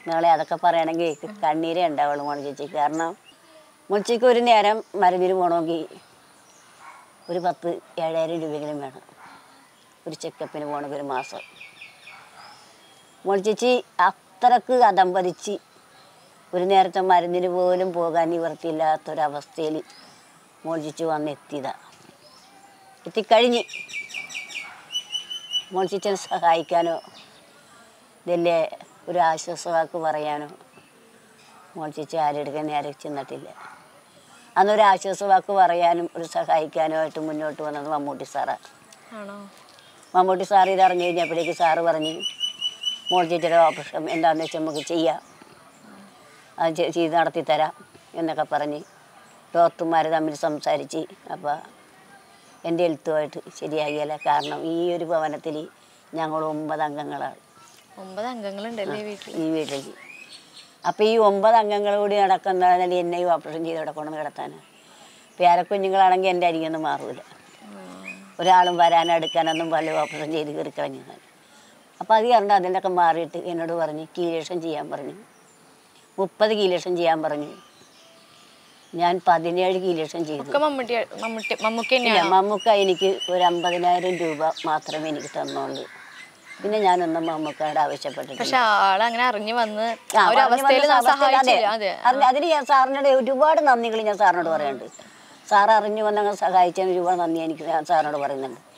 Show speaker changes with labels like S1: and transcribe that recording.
S1: നാളെ അതൊക്കെ പറയണമെങ്കിൽ കണ്ണീരേ ഉണ്ടാവുള്ളൂ മോൾ ചേച്ചിക്ക് കാരണം മുൾച്ചിക്ക് ഒരു നേരം മരുന്നിന് പോകണമെങ്കിൽ ഒരു പത്ത് ഏഴായിരം രൂപയെങ്കിലും വേണം ഒരു ചെക്കപ്പിന് പോകണമെങ്കിൽ ഒരു മാസം മോൾ ചേച്ചി അത്രക്ക് അതമ്പതിച്ച് ഒരു നേരത്തെ മരുന്നിന് പോലും പോകാൻ നിവർത്തിയില്ലാത്തൊരവസ്ഥയിൽ മോൾ ചേച്ചി വന്നെത്തിയതാണ് എത്തിക്കഴിഞ്ഞ് മോൾ ചേച്ചിനെ സഹായിക്കാനോ വലിയ ഒരു ആശ്വാസവാക്ക് പറയാനോ മോൾ ചേച്ചി ആരെടുക്കാൻ നേരെ ചെന്നിട്ടില്ല അന്നൊരു ആശ്വാസവാക്ക് പറയാനും ഒരു സഹായിക്കാനോ ആയിട്ട് മുന്നോട്ട് വന്നത് മമ്മൂട്ടി സാറാണ്
S2: ആണോ
S1: മമ്മൂട്ടി സാർ ഇത് അറിഞ്ഞു കഴിഞ്ഞപ്പോഴേക്ക് സാറ് പറഞ്ഞ് മോൾ ചേച്ചിയുടെ ഓപ്പറേഷൻ എന്താണെന്ന് വെച്ചാൽ നമുക്ക് ചെയ്യാം അത് ചെ- ചെയ്ത് നടത്തി തരാം എന്നൊക്കെ പറഞ്ഞ് ഡോക്ടർമാർ തമ്മിൽ സംസാരിച്ച് അപ്പോൾ എൻ്റെ എഴുത്തുമായിട്ട് ശരിയാകിയല്ല കാരണം ഈ ഒരു ഭവനത്തിൽ ഞങ്ങൾ ഒമ്പത് അംഗങ്ങളാണ്
S2: ഒമ്പത് അംഗങ്ങളുണ്ടല്ലേ വീട്ടിൽ
S1: ഈ വീട്ടിൽ അപ്പോൾ ഈ ഒമ്പത് അംഗങ്ങൾ കൂടി നടക്കുന്നതിൽ എന്നെ ഈ ഓപ്പറേഷൻ ചെയ്ത് ഇവിടെ കൊണ്ടുവന്ന് കിടത്താൻ പേരക്കുഞ്ഞുങ്ങളാണെങ്കിൽ എൻ്റെ അരികൊന്നും മാറൂല ഒരാളും വരാനോ എടുക്കാനൊന്നും പല ഓപ്പറേഷൻ ചെയ്ത് കയറി കളഞ്ഞത് അപ്പോൾ അത് കാരണം അതിൻ്റെയൊക്കെ മാറിയിട്ട് എന്നോട് പറഞ്ഞ് കീലേഷൻ ചെയ്യാൻ പറഞ്ഞു മുപ്പത് കീലേഷൻ ചെയ്യാൻ പറഞ്ഞു ഞാൻ പതിനേഴ് കീലേഷൻ ചെയ്തു
S2: ഒക്കെ മമ്മൂട്ടി മമ്മൂട്ടി മമ്മൂക്കി
S1: ഇല്ല
S2: തന്നെയാണോ
S1: മമ്മൂക്ക എനിക്ക് ഒരു അമ്പതിനായിരം രൂപ മാത്രമേ എനിക്ക് തന്നുള്ളൂ പിന്നെ ഞാനൊന്നും മമ്മൂക്കയോട് ആവശ്യപ്പെട്ടിട്ടില്ല
S2: പക്ഷെ ആളങ്ങനെ അറിഞ്ഞു വന്ന്
S1: ആ,
S2: ആ ഒരു
S1: പറഞ്ഞു
S2: അവസ്ഥയിൽ
S1: വന്ന അവസ്ഥയിൽ
S2: സഹായിച്ചില്ല
S1: അതെ.
S2: അതെ
S1: അറിഞ്ഞ- അതിന് ഞാൻ സാറിനോട് ഒരുപാട് നന്ദികൾ ഞാൻ സാറിനോട് പറയുന്നുണ്ട് സാർ അറിഞ്ഞു വന്നങ്ങ് സഹായിച്ചതിന് ഒരുപാട് നന്ദി എനിക്ക് ഞാൻ സാറിനോട് പറയുന്നുണ്ട്